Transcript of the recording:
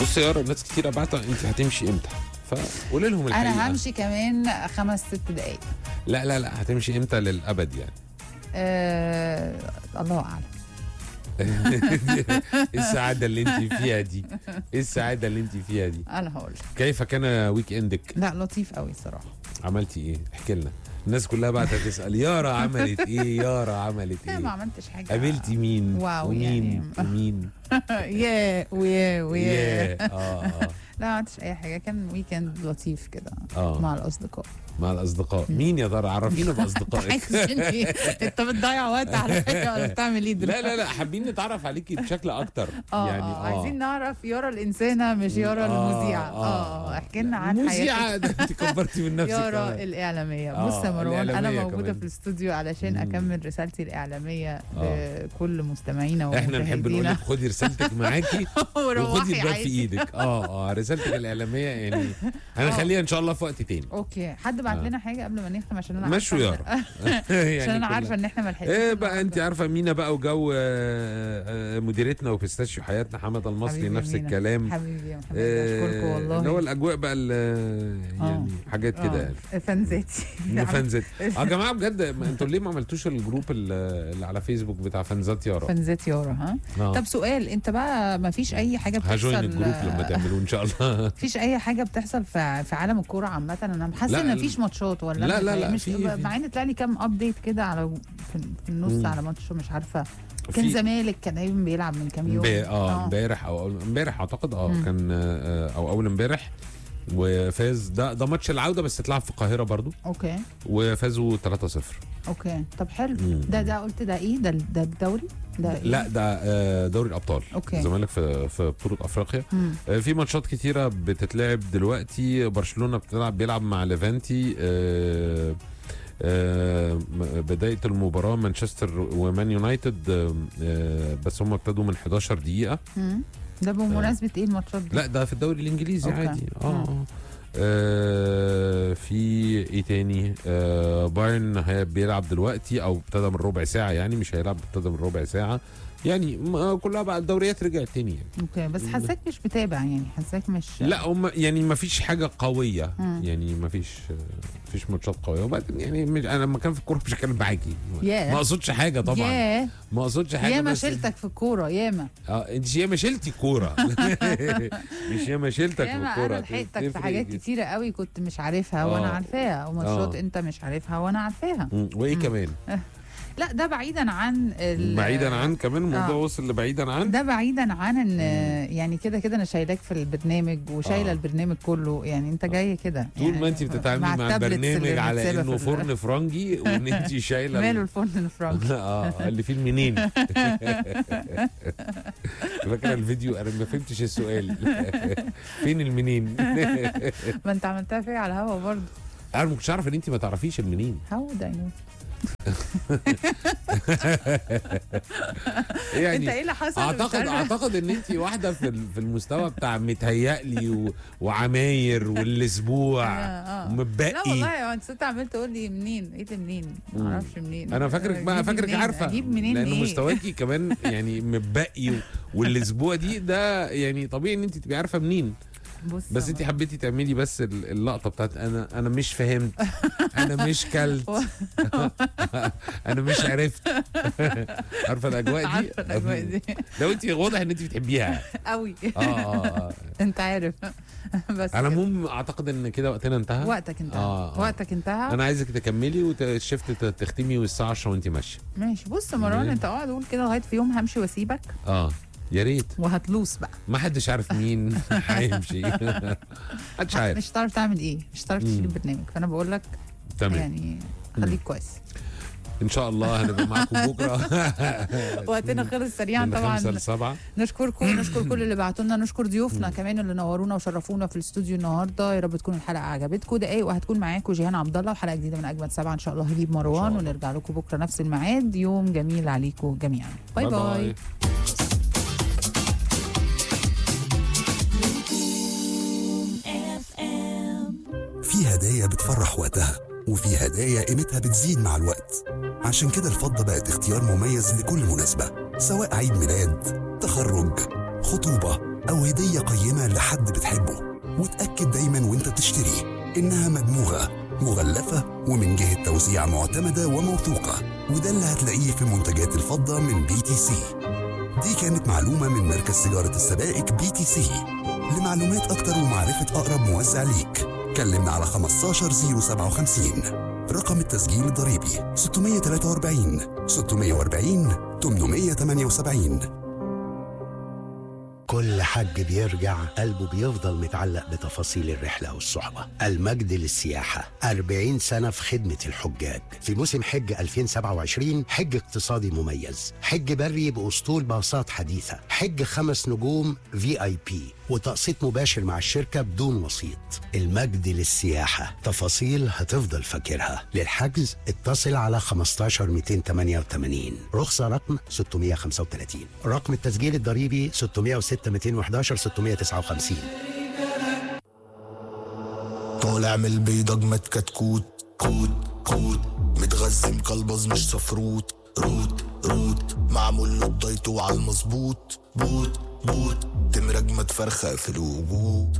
بص يا يارا ناس كتير بعت انت هتمشي امتى فقولي لهم الحقيقه انا همشي كمان خمس ست دقايق لا لا لا هتمشي امتى للابد يعني آه الله اعلم ايه السعاده اللي انت فيها دي ايه السعاده اللي انت فيها دي انا هقول كيف كان ويك اندك لا لطيف قوي صراحه عملتي ايه احكي لنا الناس كلها بقى تسال يارا عملت ايه يارا عملت لا ما ايه عملتش حاجه قابلتي مين واو ومين يعني. ومين يا ويا ويا ياه اه اه لا ما عملتش اي حاجه كان ويكند لطيف كده اه مع الاصدقاء مع الاصدقاء مين يا ترى عرفينا باصدقائك عايز مني انت بتضيع وقت على حاجه ولا بتعمل ايه لا دلوقتي لا لا حابين نتعرف عليكي بشكل اكتر اه يعني يعني اه عايزين نعرف يارا الانسانه مش يارا آه، المذيعه آه، اه احكي لنا عن حياتك مذيعة ده انت كبرتي من نفسك يارا كمان. الإعلامية آه، بص يا مروان أنا الإعلامية موجودة كمان. في الاستوديو علشان مم. أكمل رسالتي الإعلامية آه. لكل مستمعينا احنا نحب نقول لك خدي رسالتك معاكي وخدي وروحي الباب في عادي ايدك اه اه رسالتك الاعلاميه يعني هنخليها ان شاء الله في وقت تاني اوكي حد بعت آه. لنا حاجة قبل ما نختم عشان أنا مشوا عارفة- يارا عشان أنا عارفة إن إحنا ما لحقناش ايه بقى انت النهاردة. عارفه مينا بقى وجو آه، آه، مديرتنا وبيستاشيو حياتنا حمد المصري حبيبي نفس مينا. الكلام حبيبي يا محمد آه، أشكركم والله اللي هو الاجواء بقى ال- يعني حاجات كده يعني آه، فانزاتي فانزات اه يا جماعه بجد ما انتوا ليه ما عملتوش الجروب ال- اللي على فيسبوك بتاع فانزات يارا فانزات يارا ها آه. طب سؤال انت بقى ما فيش اي حاجه بتحصل هجوين الجروب لما تعملوه ان شاء الله مفيش اي حاجه بتحصل في في عالم الكوره عامه انا حاسه لا، ان ال- مفيش ماتشات ولا لا، أنا لا، لا، مش في- في. مع ان طلع لي كام ابديت كده على في في النص مم. على ماتش مش عارفه كان في- زمالك كان دايما بيلعب من كام يوم امبارح اه امبارح او أول- امبارح اعتقد اه مم. كان آه، او اول امبارح وفاز ده ده ماتش العوده بس اتلعب في القاهره برضو اوكي وفازوا 3-0 اوكي طب حلو مم. ده ده قلت ده ايه ده ده الدوري ده إيه؟ لا ده آه، دوري الابطال أوكي. الزمالك في في بطوله افريقيا مم. آه، في ماتشات كتيره بتتلعب دلوقتي برشلونه بتلعب بيلعب مع ليفانتي آه، آه، م- بدايه المباراه مانشستر ومان يونايتد آه، آه، بس هم ابتدوا من 11 دقيقه مم. ده بمناسبه ايه الماتشات دي لا ده في الدوري الانجليزي أوكي. عادي اه مم. اه آه، في ايه تاني آه بايرن هي- بيلعب دلوقتي او ابتدى من ربع ساعه يعني مش هيلعب ابتدى من ربع ساعه يعني م- كلها بقى الدوريات رجعت تاني يعني اوكي بس حاساك مش متابع يعني حاساك مش لا هم يعني ما فيش حاجه قويه مم. يعني ما فيش ما فيش ماتشات قويه وبعدين يعني مش انا لما كان في الكوره مش هتكلم معاكي ياه. ما اقصدش حاجه طبعا ياه ما اقصدش حاجه ياما بس شلتك في الكوره ياما اه انت ياما شلتي كوره مش ياما شلتك في ياما الكوره انا لحقتك في تفرق حاجات جدا. كتيره قوي كنت مش عارفها آه. وانا عارفاها وماتشات آه. انت مش عارفها وانا عارفاها مم. وايه مم. كمان لا ده بعيدا عن ال- بعيدا عن كمان الموضوع آه. وصل لبعيدا عن ده بعيدا عن ان يعني كده كده انا شايلاك في البرنامج وشايله آه. البرنامج كله يعني انت جاي كده طول يعني ما انت بتتعاملي مع, التابلتس اللي البرنامج على متسابة انه في ال- فرن فرنجي وان انت شايله ال- ماله الفرن الفرنسي اه اللي فيه المنين فاكره الفيديو انا ما فهمتش السؤال فين المنين ما انت عملتها فيا على الهوا برضه انا ما كنتش عارف ان انت ما تعرفيش المنين هاو ده نو انت يعني ايه اللي حصل مش اعتقد عارفة. اعتقد ان انت واحده في ال- في المستوى بتاع متهيألي و... وعماير والاسبوع آه، آه. ومتبقي لا والله هو انت كنت عمال تقول لي منين ايه ده منين مم. ما اعرفش منين انا فاكرك بقى أجيب فاكرك منين؟ عارفه اجيب منين لان ايه مستواكي كمان يعني متبقي و- والاسبوع دي ده يعني طبيعي ان انت تبقي عارفه منين بص بس انت حبيتي تعملي بس ال- اللقطه بتاعت انا انا مش فهمت انا مش كلت انا مش عرفت عارفه الاجواء دي عارفه الاجواء دي لو انت واضح ان انت بتحبيها قوي اه اه اه انت عارف بس على كده. العموم اعتقد ان كده وقتنا انتهى وقتك انتهى آه، آه. وقتك انتهى انا عايزك تكملي والشفت ت- تختمي والساعه 10 وانت ماشيه ماشي بص يا مروان مم. انت اقعد قول كده لغايه في يوم همشي واسيبك اه يا ريت وهتلوس بقى ما حدش عارف مين هيمشي محدش عارف مش هتعرف تعمل ايه مش هتعرف تشيل مم. البرنامج فانا بقول لك تمام يعني خليك كويس ان شاء الله هنبقى معاكم بكره وقتنا خلص سريعا من طبعا خمسة لسبعة نشكركم نشكر كل اللي بعتوا لنا نشكر ضيوفنا كمان اللي نورونا وشرفونا في الاستوديو النهارده يا رب تكون الحلقه عجبتكم دقايق وهتكون معاكم جيهان عبد الله وحلقه جديده من اجمد سبعه ان شاء الله هجيب مروان الله. ونرجع لكم بكره نفس الميعاد يوم جميل عليكم جميعا باي باي, باي. في هدايا بتفرح وقتها وفي هدايا قيمتها بتزيد مع الوقت عشان كده الفضة بقت اختيار مميز لكل مناسبة سواء عيد ميلاد تخرج الخطوبة أو هدية قيمة لحد بتحبه وتأكد دايما وانت بتشتري إنها مدموغة مغلفة ومن جهة توزيع معتمدة وموثوقة وده اللي هتلاقيه في منتجات الفضة من بي تي سي دي كانت معلومة من مركز تجارة السبائك بي تي سي لمعلومات أكتر ومعرفة أقرب موزع ليك كلمنا على 15057 رقم التسجيل الضريبي 643 640 878 كل حج بيرجع قلبه بيفضل متعلق بتفاصيل الرحلة والصحبة المجد للسياحة 40 سنة في خدمة الحجاج في موسم حج 2027 حج اقتصادي مميز حج بري بأسطول باصات حديثة حج خمس نجوم في اي بي وتقسيط مباشر مع الشركة بدون وسيط المجد للسياحة تفاصيل هتفضل فاكرها للحجز اتصل على 15 288 رخصة رقم 635 رقم التسجيل الضريبي 606 211 659 طالع من البيضة اجمد كتكوت كوت كوت متغذي مكلبز مش صفروت روت روت معمول له الدايت وعلى المظبوط بوت بوت تمر اجمد فرخة في الوجود